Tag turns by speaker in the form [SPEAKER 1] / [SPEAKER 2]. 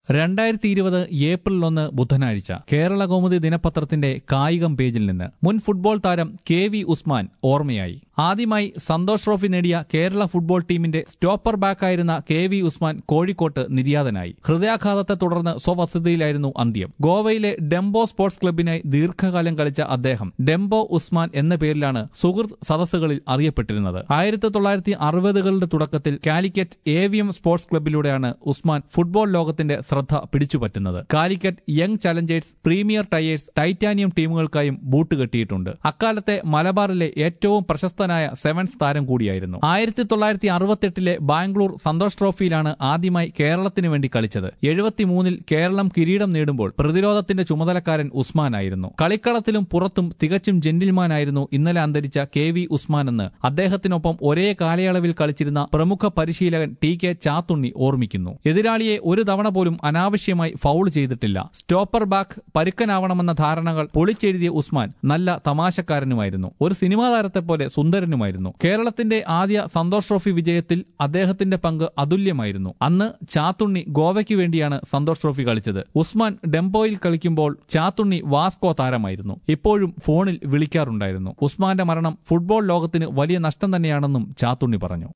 [SPEAKER 1] രണ്ടായിരത്തി ഇരുപത് ഏപ്രിൽ ഒന്ന് ബുധനാഴ്ച കേരള കൗമുദി ദിനപത്രത്തിന്റെ കായികം പേജിൽ നിന്ന് മുൻ ഫുട്ബോൾ താരം കെ വി ഉസ്മാൻ ഓർമ്മയായി ആദ്യമായി സന്തോഷ് ട്രോഫി നേടിയ കേരള ഫുട്ബോൾ ടീമിന്റെ സ്റ്റോപ്പർ ബാക്കായിരുന്ന കെ വി ഉസ്മാൻ കോഴിക്കോട്ട് നിര്യാതനായി ഹൃദയാഘാതത്തെ തുടർന്ന് സ്വവസതിയിലായിരുന്നു അന്ത്യം ഗോവയിലെ ഡെംബോ സ്പോർട്സ് ക്ലബിനായി ദീർഘകാലം കളിച്ച അദ്ദേഹം ഡെംബോ ഉസ്മാൻ എന്ന പേരിലാണ് സുഹൃത്ത് സദസ്സുകളിൽ അറിയപ്പെട്ടിരുന്നത് ആയിരത്തി തൊള്ളായിരത്തി അറുപതുകളുടെ തുടക്കത്തിൽ Calicut A V M sports ക്ലബിലൂടെയാണ് ഉസ്മാൻ ഫുട്ബോൾ ലോകത്തിന്റെ ശ്രദ്ധ പിടിച്ചുപറ്റുന്നത് Calicut Young Challengers Premier Tyres Titanium ടീമുകൾക്കായും ബൂട്ട് കെട്ടിയിട്ടുണ്ട് അക്കാലത്തെ മലബാറിലെ ഏറ്റവും പ്രശസ്തനായ സെവൻസ് താരം കൂടിയായിരുന്നു ആയിരത്തി തൊള്ളായിരത്തി അറുപത്തെട്ടിലെ ബാംഗ്ലൂർ സന്തോഷ് ട്രോഫിയിലാണ് ആദ്യമായി കേരളത്തിന് വേണ്ടി കളിച്ചത് എഴുപത്തിമൂന്നിൽ കേരളം കിരീടം നേടുമ്പോൾ പ്രതിരോധത്തിന്റെ ചുമതലക്കാരൻ ഉസ്മാനായിരുന്നു കളിക്കളത്തിലും പുറത്തും തികച്ചും ജെന്റിൽമാനായിരുന്നു ഇന്നലെ അന്തരിച്ച കെ വി ഉസ്മാൻ എന്ന് അദ്ദേഹത്തിനൊപ്പം ഒരേ കാലയളവിൽ കളിച്ചിരുന്ന പ്രമുഖ പരിശീലകൻ ടി കെ ചാത്തുണ്ണി ഓർമ്മിക്കുന്നു എതിരാളിയെ ഒരു തവണ പോലും അനാവശ്യമായി ഫൗൾ ചെയ്തിട്ടില്ല സ്റ്റോപ്പർ ബാക്ക് പരുക്കനാവണമെന്ന ധാരണകൾ പൊളിച്ചെഴുതിയ ഉസ്മാൻ നല്ല തമാശക്കാരനുമായിരുന്നു ഒരു സിനിമാ താരത്തെ പോലെ സുന്ദരനുമായിരുന്നു കേരളത്തിന്റെ ആദ്യ സന്തോഷ് ട്രോഫി വിജയത്തിൽ അദ്ദേഹത്തിന്റെ പങ്ക് അതുല്യമായിരുന്നു അന്ന് ചാത്തുണ്ണി ഗോവയ്ക്ക് വേണ്ടിയാണ് സന്തോഷ് ട്രോഫി കളിച്ചത് ഉസ്മാൻ ഡെംബോയിൽ കളിക്കുമ്പോൾ ചാത്തുണ്ണി വാസ്കോ താരമായിരുന്നു ഇപ്പോഴും ഫോണിൽ വിളിക്കാറുണ്ടായിരുന്നു ഉസ്മാന്റെ മരണം ഫുട്ബോൾ ലോകത്തിന് വലിയ നഷ്ടം തന്നെയാണെന്നും ചാത്തുണ്ണി പറഞ്ഞു